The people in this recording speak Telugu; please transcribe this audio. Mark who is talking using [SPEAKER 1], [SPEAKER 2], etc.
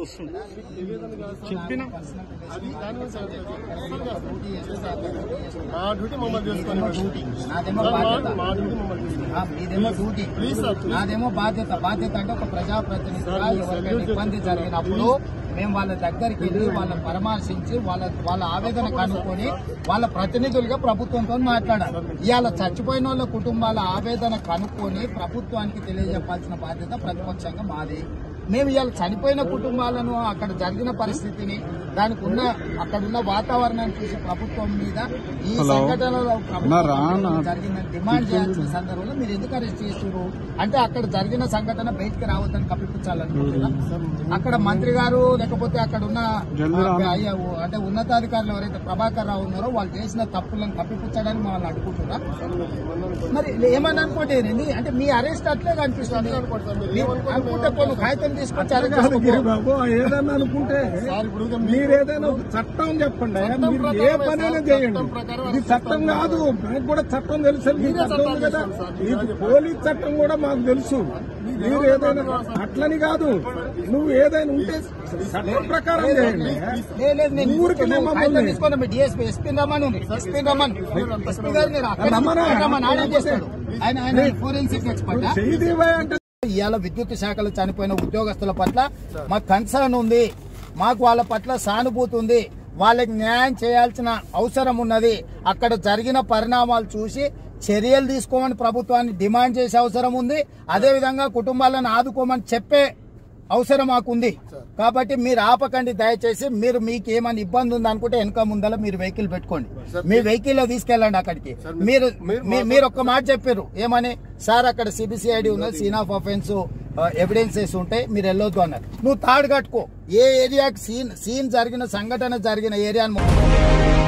[SPEAKER 1] వస్తుంది చెప్పిన
[SPEAKER 2] అది దాని గురించి మా డ్యూటీ మమ్మల్ని చేసుకొని డ్యూటీ
[SPEAKER 3] నాదేమో బాధ్యత
[SPEAKER 2] మా డ్యూటీ మమ్మల్ని చేసుకొని
[SPEAKER 3] ఆ, మీదేమో డ్యూటీ
[SPEAKER 2] ప్లీజ్ సార్ ప్లీజ్
[SPEAKER 3] నాదేమో బాధ్యత బాధ్యత అంటే ఒక ప్రజాప్రతినిధిగా ఎవరికైనా ఇబ్బంది జరిగినప్పుడు మేము వాళ్ళ దగ్గరికి వెళ్ళి వాళ్ళని పరామర్శించి వాళ్ళ వాళ్ళ ఆవేదన కనుక్కొని వాళ్ళ ప్రతినిధులుగా ప్రభుత్వంతో మాట్లాడాలి ఇవాళ చచ్చిపోయిన వాళ్ళ కుటుంబాల ఆవేదన కనుక్కొని ప్రభుత్వానికి తెలియజెప్పాల్సిన బాధ్యత ప్రతిపక్షంగా మాది మేము ఇవాళ చనిపోయిన కుటుంబాలను అక్కడ జరిగిన పరిస్థితిని దానికి ఉన్న అక్కడ ఉన్న వాతావరణాన్ని చూసి ప్రభుత్వం మీద ఈ సంఘటనలో ప్రభుత్వం జరిగిందని డిమాండ్ చేయాల్సిన సందర్భంలో మీరు ఎందుకు అరెస్ట్ చేస్తున్నారు అంటే అక్కడ జరిగిన సంఘటన బయటికి రావద్దని కప్పిపుచ్చాలనుకుంటున్నా అక్కడ మంత్రి గారు లేకపోతే అక్కడ ఉన్న ఆ, అయ్య, అంటే ఉన్నతాధికారులు ఎవరైతే ప్రభాకర్ రావు ఉన్నారో వాళ్ళు చేసిన తప్పులను కప్పిపుచ్చడానికి మమ్మల్ని అడ్డుకుంటున్నా మరి ఏమని అనుకోండి ఏంటి? అంటే మీ అరెస్ట్ అట్లే కనిపిస్తుంది మీరు అనుకుంటే కొన్ని కాగితం తీసుకొచ్చి అరెస్ట్ చేసుకో.
[SPEAKER 4] బాబు ఏదన్నా అనుకుంటే
[SPEAKER 2] సార్ ఇప్పుడు
[SPEAKER 4] మీరు ఏదైనా ఒక చట్టం చెప్పండి
[SPEAKER 2] చట్టం
[SPEAKER 4] మీరు ఏ
[SPEAKER 2] ప్రకారమే
[SPEAKER 4] పనైనా
[SPEAKER 2] సార్,
[SPEAKER 4] చేయండి
[SPEAKER 2] చట్టం ప్రకారం
[SPEAKER 4] ఇది చట్టం కాదు నాకు కూడా చట్టం తెలుసు మీకు
[SPEAKER 2] మీరే
[SPEAKER 4] అర్థం ఉంది కదా
[SPEAKER 2] చట్టాలు చేస్తారు సార్,
[SPEAKER 4] ఇది పోలీస్ చట్టం కూడా మాకు తెలుసు మీరు ఏదైనా అట్లని కాదు నువ్వు ఏదైనా ఉంటే చట్టం ప్రకారం చేయండి
[SPEAKER 3] లేదు, లేదు, నేను
[SPEAKER 4] ఊరికి
[SPEAKER 3] నువ్వు
[SPEAKER 4] మమ్మల్ని
[SPEAKER 3] కాగితం తీసుకోండి మీ డిఎస్పీ ఎస్పీ రమన్ ఉంది ఎస్పీ రమన్ ఎస్పీ గారు మీరు అక్కడ
[SPEAKER 4] రమణ.
[SPEAKER 3] రమన్ ఆయన చేస్తాడు ఆయన ఆయన ఫోరెన్సిక్ ఎక్స్పర్ట్
[SPEAKER 4] చెయ్యి అంటే
[SPEAKER 3] ఇవాళ విద్యుత్ శాఖలో చనిపోయిన ఉద్యోగస్తుల పట్ల మాకు కన్సర్న్ ఉంది మాకు వాళ్ళ పట్ల సానుభూతి ఉంది వాళ్ళకి న్యాయం చేయాల్సిన అవసరం ఉన్నది అక్కడ జరిగిన పరిణామాలు చూసి చర్యలు తీసుకోమని ప్రభుత్వాన్ని డిమాండ్ చేసే అవసరం ఉంది అదేవిధంగా కుటుంబాలను ఆదుకోమని చెప్పే అవసరం మాకుంది కాబట్టి మీరు ఆపకండి దయచేసి మీరు మీకు ఏమైనా ఇబ్బంది ఉంది అనుకుంటే వెనక ముందల మీరు వెహికల్ పెట్టుకోండి మీ వెహికల్ లో తీసుకెళ్ళండి అక్కడికి మీరు మీ- మీరు ఒక్క మాట చెప్పారు ఏమని సార్ అక్కడ సిబిసిఐడి ఉన్నది సీన్ ఆఫ్ అఫెన్స్ ఎవిడెన్సెస్ ఉంటాయి మీరు వెళ్ళొద్దు అన్నారు నువ్వు తాడు కట్టుకో ఏ ఏరియాకి సీన్ సీన్ జరిగిన సంఘటన జరిగిన ఏరియాను